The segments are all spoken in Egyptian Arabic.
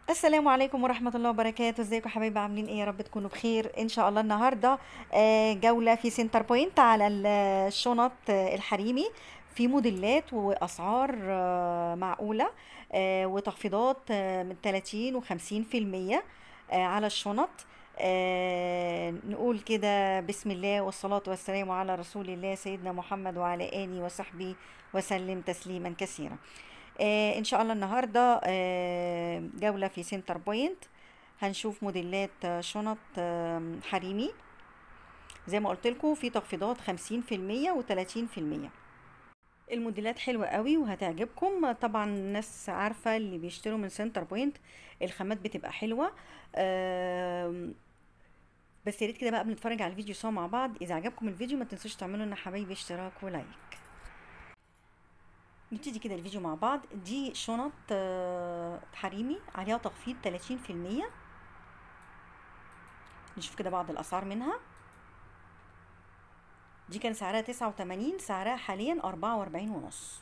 السلام عليكم ورحمة الله وبركاته ازيكم يا حبايبي عاملين ايه يا رب تكونوا بخير ان شاء الله النهاردة آه، جولة في سنتر بوينت على ال- الشنط آه، الحريمي في موديلات واسعار آه، معقولة آه، وتخفيضات آه، من 30 و 50 في المية آه، على الشنط آه، نقول كده بسم الله والصلاة والسلام على رسول الله سيدنا محمد وعلى آله وصحبه وسلم تسليما كثيرا آه ان شاء الله النهارده آه جولة في سنتر بوينت هنشوف موديلات آه، شنط آه، حريمي زي ما قلت لكم في تخفيضات 50% و30% الموديلات حلوة قوي وهتعجبكم طبعا الناس عارفة اللي بيشتروا من سنتر بوينت الخامات بتبقى حلوة آم، بس يا ريت كده بقى قبل ما نتفرج على الفيديو سوا مع بعض اذا عجبكم الفيديو ما تنسوش تعملوا لنا حبايبي اشتراك ولايك نبتدي كده الفيديو مع بعض دي شنط آه، حريمي عليها تخفيض 30% نشوف كده بعض الأسعار منها دي كان سعرها 89 سعرها حاليا 44 ونص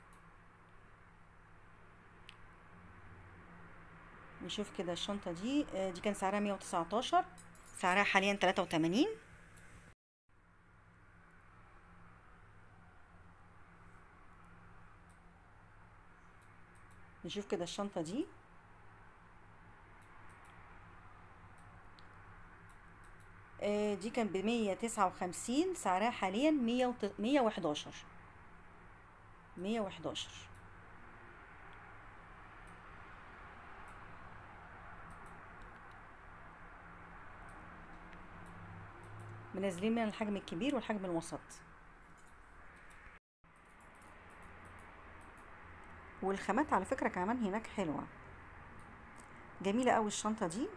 نشوف كده الشنطة دي آه، دي كان سعرها 119 سعرها حاليا 83 نشوف كده الشنطة دي آه، دي كان بمية تسعة وخمسين سعرها حاليا مية وت... مية وحداشر مية وحداشر منزلين من الحجم الكبير والحجم الوسط والخامات على فكرة كمان هناك حلوة جميلة قوي الشنطة دي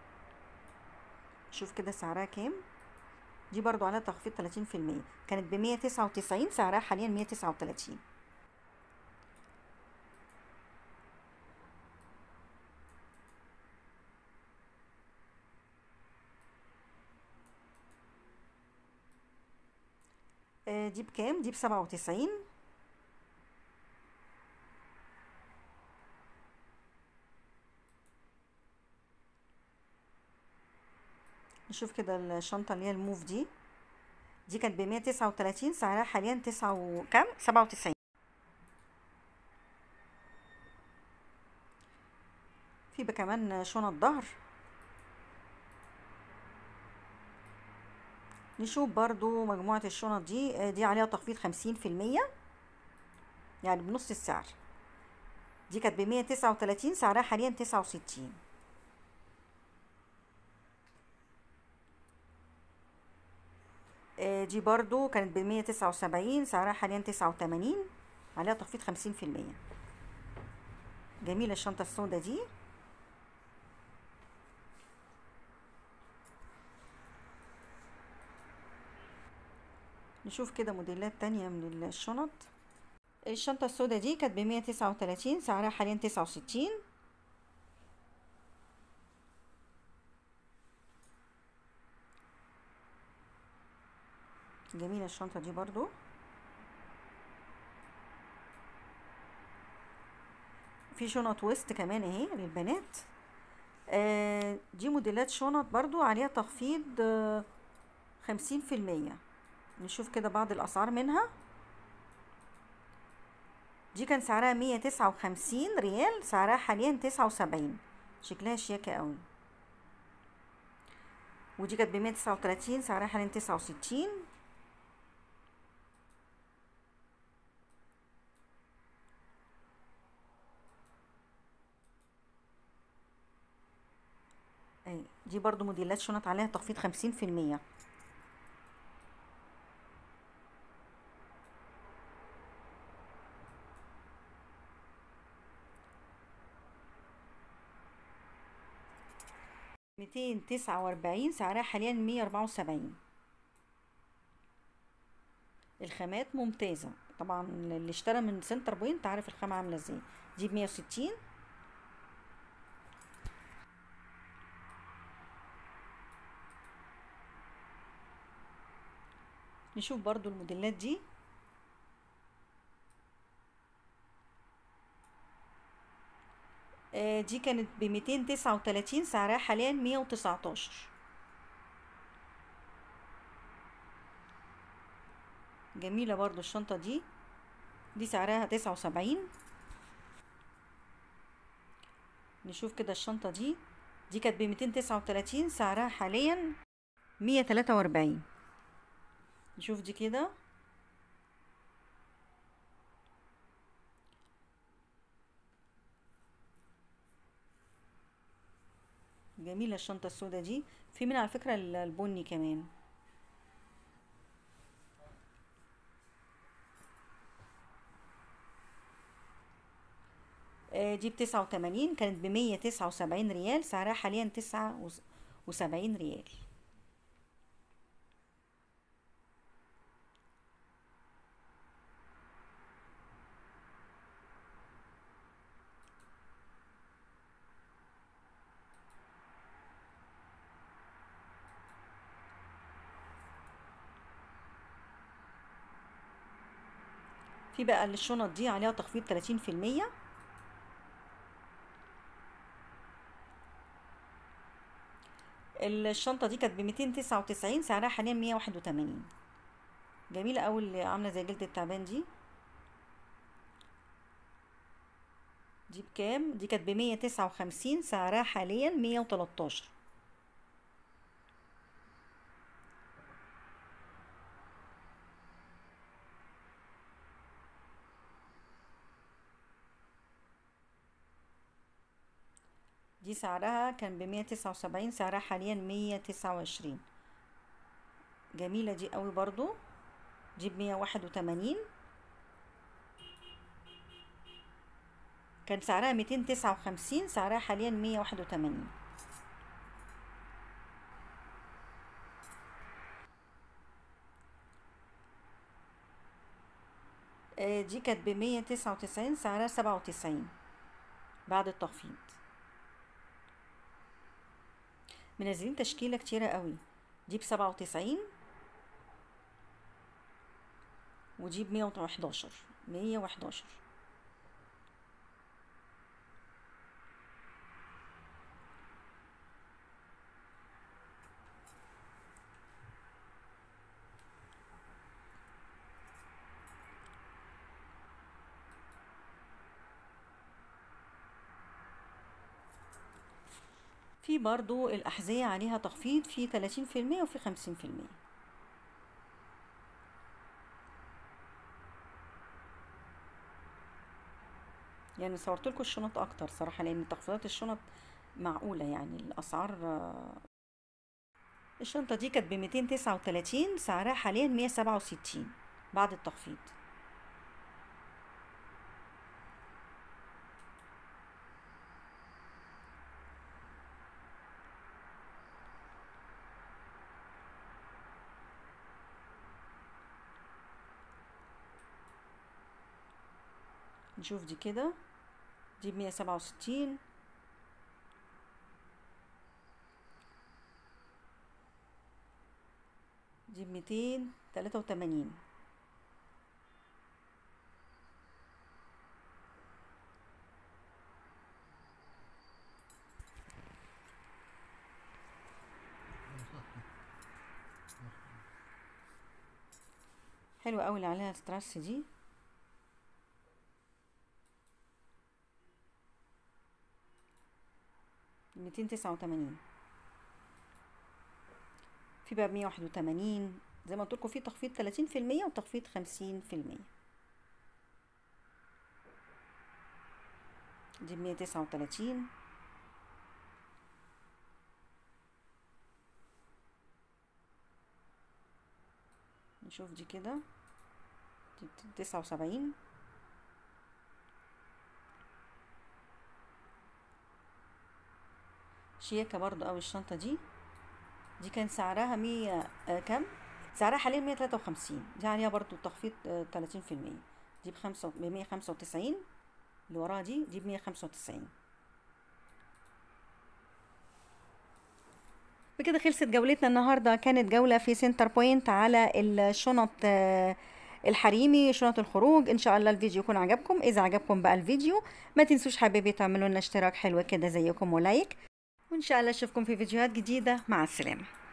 شوف كده سعرها كام دي برضو عليها تخفيض 30% كانت ب 199 سعرها حاليا 139 آه، دي بكام دي ب 97 نشوف كده الشنطة اللي هي الموف دي دي كانت ب 139 سعرها حاليا تسعة و كام 97 في بقى كمان شنط ظهر نشوف برضو مجموعة الشنط دي آه، دي عليها تخفيض 50% يعني بنص السعر دي كانت ب 139 سعرها حاليا 69 آه، دي برضو كانت ب 179 سعرها حاليا 89 عليها تخفيض 50% جميلة الشنطة السوداء دي نشوف كده موديلات تانية من الشنط الشنطة السوداء دي كانت ب 139 سعرها حاليا 69 جميلة الشنطة دي برضو في شنط ويست كمان اهي للبنات آه دي موديلات شنط برضو عليها تخفيض خمسين في المية نشوف كده بعض الأسعار منها دي كان سعرها مية تسعة وخمسين ريال سعرها حاليا تسعة وسبعين شكلها شياكة قوي ودي كانت بمية تسعة وتلاتين سعرها حاليا تسعة وستين اي دي برضو موديلات شنط عليها تخفيض خمسين في المية ميتين تسعة وأربعين سعرها حاليا مية أربعة وسبعين الخامات ممتازة طبعا اللي اشترى من سنتر بوينت عارف الخامة عاملة ازاي دي بمية وستين نشوف برضو الموديلات دي آه، دي كانت ب 239 سعرها حاليا 119 جميلة برضو الشنطة دي دي سعرها 79 نشوف كده الشنطة دي دي كانت ب 239 سعرها حاليا 143 نشوف دي كده جميلة الشنطة السوداء دي في منها على فكرة ال- البني كمان آه، دي بتسعة وتمانين كانت بمية تسعة وسبعين ريال سعرها حاليا تسعة وس- وسبعين ريال في بقى الشنط دي عليها تخفيض تلاتين في المية الشنطة دي كانت بميتين تسعة وتسعين سعرها حاليا مية واحد وتمانين جميلة أوي اللي عاملة زي جلد التعبان دي دي بكام دي كانت بمية تسعة وخمسين سعرها حاليا مية وتلاتاشر دي سعرها كان بمية تسعة وسبعين سعرها حاليا مية تسعة وعشرين جميلة دي قوي برضو دي بمية واحد وتمانين كان سعرها ميتين تسعة وخمسين سعرها حاليا مية واحد وتمانين آه، دي كانت بمية تسعة وتسعين سعرها سبعة وتسعين بعد التخفيض منزلين تشكيلة كتيرة قوي دي بسبعة وتسعين ودي بمية وحداشر مية وحداشر في برضو الأحذية عليها تخفيض في تلاتين في المية وفي خمسين في المية يعني صورت لكم الشنط اكتر صراحة لان تخفيضات الشنط معقولة يعني الاسعار آه، الشنطة دي كانت بميتين تسعة وتلاتين سعرها حاليا مية سبعة وستين بعد التخفيض نشوف دي كده دي بمية سبعة وستين دي بميتين تلاتة وتمانين حلوة أوي اللي عليها ستراس دي ميتين تسعة وتمانين في بقى مية واحد وتمانين زي ما قلتلكوا في تخفيض تلاتين في المية وتخفيض خمسين في المية دي بمية تسعة وتلاتين نشوف دي كده دي تسعة وسبعين شياكة برضو أوي الشنطة دي دي كان سعرها مية آه كام سعرها حاليا مية تلاتة وخمسين دي عليها برضو تخفيض تلاتين في المية دي بخمسة بمية خمسة وتسعين اللي وراها دي دي بمية خمسة وتسعين بكده خلصت جولتنا النهاردة كانت جولة في سنتر بوينت على الشنط آه، الحريمي شنط الخروج ان شاء الله الفيديو يكون عجبكم اذا عجبكم بقى الفيديو ما تنسوش حبايبي تعملوا لنا اشتراك حلو كده زيكم ولايك وان شاء الله اشوفكم في فيديوهات جديده مع السلامه